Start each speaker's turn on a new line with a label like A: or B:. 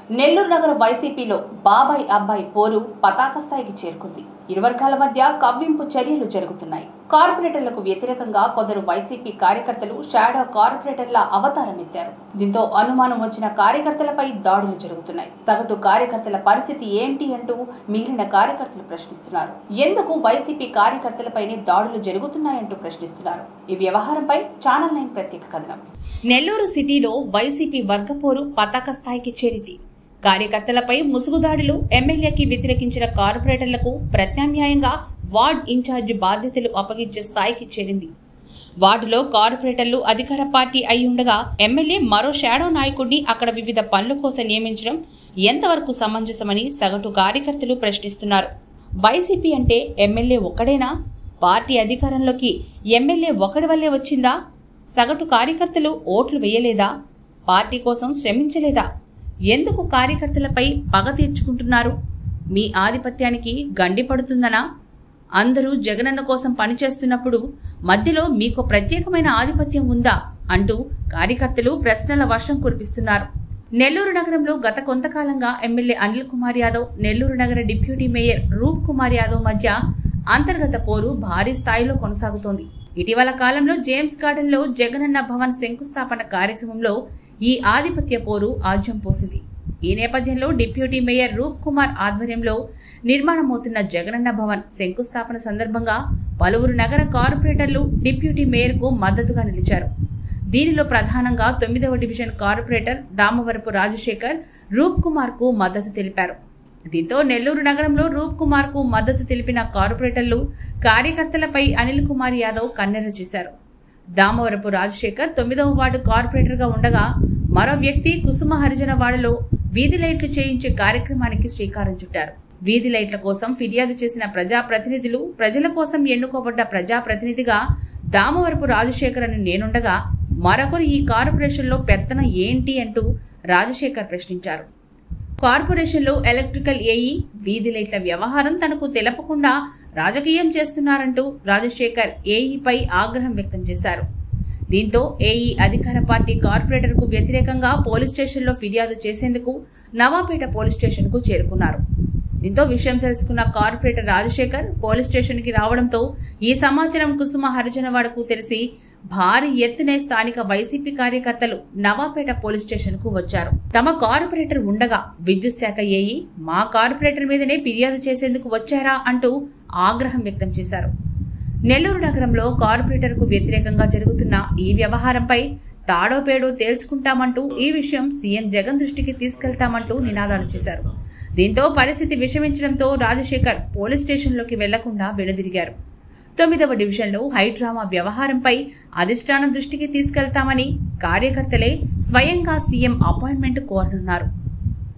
A: నెల్లూరు నగర వైసీపీలో బాబాయ్ అబ్బాయి పోరు పతాక స్థాయికి చేరుకుంది ఇరు వర్గాల మధ్య కవ్వింపు చర్యలు జరుగుతున్నాయి కార్పొరేటర్లకు వ్యతిరేకంగా కొందరు వైసీపీ కార్యకర్తలు షాడో కార్పొరేటర్ల అవతారం ఎత్తారు దీంతో అనుమానం వచ్చిన కార్యకర్తలపై దాడులు జరుగుతున్నాయి సగటు కార్యకర్తల పరిస్థితి ఏంటి అంటూ మిగిలిన కార్యకర్తలు ప్రశ్నిస్తున్నారు ఎందుకు వైసీపీ కార్యకర్తలపైనే దాడులు జరుగుతున్నాయంటూ ప్రశ్నిస్తున్నారు ఈ వ్యవహారంపై ఛానల్ నైన్ ప్రత్యేక కథనం నెల్లూరు సిటీలో వైసీపీ వర్గపోరు పతాక స్థాయికి చేరింది కార్యకర్తలపై ముసుగుదాడులు ఎమ్మెల్యేకి వ్యతిరేకించిన కార్పొరేటర్లకు ప్రత్యామ్నాయంగా వార్డ్ ఇన్ఛార్జ్ బాధ్యతలు అప్పగించే స్థాయికి చేరింది వార్డులో కార్పొరేటర్లు అధికార పార్టీ అయి ఉండగా ఎమ్మెల్యే మరో షాడో నాయకుడిని అక్కడ వివిధ పనుల కోసం నియమించడం ఎంతవరకు సమంజసమని సగటు కార్యకర్తలు ప్రశ్నిస్తున్నారు వైసీపీ అంటే ఎమ్మెల్యే ఒక్కడేనా పార్టీ అధికారంలోకి ఎమ్మెల్యే ఒకడి వల్లే వచ్చిందా సగటు కార్యకర్తలు ఓట్లు వేయలేదా పార్టీ కోసం శ్రమించలేదా ఎందుకు కార్యకర్తలపై పగ తీర్చుకుంటున్నారు మీ ఆధిపత్యానికి గండి పడుతుందనా అందరూ జగనన్న కోసం పనిచేస్తున్నప్పుడు మధ్యలో మీకు ప్రత్యేకమైన ఆధిపత్యం ఉందా అంటూ కార్యకర్తలు ప్రశ్నల వర్షం కురిపిస్తున్నారు నెల్లూరు నగరంలో గత కొంతకాలంగా ఎమ్మెల్యే అనిల్ కుమార్ యాదవ్ నెల్లూరు నగర డిప్యూటీ మేయర్ రూప్ కుమార్ యాదవ్ మధ్య అంతర్గత పోరు భారీ స్థాయిలో కొనసాగుతోంది ఇటీవల కాలంలో జేమ్స్ గార్డెన్ లో జగనన్న భవన్ శంకుస్థాపన కార్యక్రమంలో ఈ ఆధిపత్య పోరు ఆజ్యం పోసింది ఈ నేపథ్యంలో డిప్యూటీ మేయర్ రూప్ కుమార్ ఆధ్వర్యంలో నిర్మాణమవుతున్న జగనన్న భవన్ శంకుస్థాపన సందర్భంగా పలువురు నగర కార్పొరేటర్లు డిప్యూటీ మేయర్కు మద్దతుగా నిలిచారు దీనిలో ప్రధానంగా తొమ్మిదవ డివిజన్ కార్పొరేటర్ దామవరపు రాజశేఖర్ రూప్ కుమార్కు మద్దతు తెలిపారు దీంతో నెల్లూరు నగరంలో రూప్ కుమార్ కు మద్దతు తెలిపిన కార్పొరేటర్లు కార్యకర్తలపై అనిల్ కుమార్ యాదవ్ కన్నెర చేశారు దామవరపు రాజశేఖర్ తొమ్మిదవ వార్డు కార్పొరేటర్గా ఉండగా మరో వ్యక్తి కుసుమ హరిజన వాడలో వీధి లైట్లు చేయించే కార్యక్రమానికి శ్రీకారం చుట్టారు వీధి లైట్ల కోసం ఫిర్యాదు చేసిన ప్రజాప్రతినిధులు ప్రజల కోసం ఎన్నుకోబడ్డ ప్రజాప్రతినిధిగా దామవరపు రాజశేఖర్ అని నేనుండగా మరొకరు ఈ కార్పొరేషన్లో పెత్తన ఏంటి అంటూ రాజశేఖర్ ప్రశ్నించారు కార్పొరేషన్లో ఎలక్ట్రికల్ ఏఈ వీధి లైట్ల వ్యవహారం తనకు తెలపకుండా రాజకీయం చేస్తున్నారంటూ రాజశేఖర్ ఏఈపై ఆగ్రహం వ్యక్తం చేశారు దీంతో ఏఈ అధికార పార్టీ కార్పొరేటర్కు వ్యతిరేకంగా పోలీస్ స్టేషన్లో ఫిర్యాదు చేసేందుకు నవాపేట పోలీస్ స్టేషన్కు చేరుకున్నారు దీంతో విషయం తెలుసుకున్న కార్పొరేటర్ రాజశేఖర్ పోలీస్ స్టేషన్కి రావడంతో ఈ సమాచారం కుసుమ హరిజనవాడకు తెలిసి భారీ ఎత్తునే స్థానిక వైసీపీ కార్యకర్తలు నవాపేట పోలీస్ స్టేషన్కు వచ్చారు తమ కార్పొరేటర్ ఉండగా విద్యుత్ శాఖ ఏఈ మా కార్పొరేటర్ మీదనే ఫిర్యాదు చేసేందుకు వచ్చారా అంటూ ఆగ్రహం వ్యక్తం చేశారు నెల్లూరు నగరంలో కార్పొరేటర్కు వ్యతిరేకంగా జరుగుతున్న ఈ వ్యవహారంపై తాడో పేడో తేల్చుకుంటామంటూ ఈ విషయం సీఎం జగన్ దృష్టికి తీసుకెళ్తామంటూ నినాదాలు చేశారు దీంతో పరిస్థితి విషమించడంతో రాజశేఖర్ పోలీస్ స్టేషన్లోకి వెళ్లకుండా వెనుదిరిగారు తొమ్మిదవ డివిజన్లో హైడ్రామా వ్యవహారంపై అధిష్టానం దృష్టికి తీసుకెళ్తామని కార్యకర్తలే స్వయంగా సీఎం అపాయింట్మెంట్ కోరనున్నారు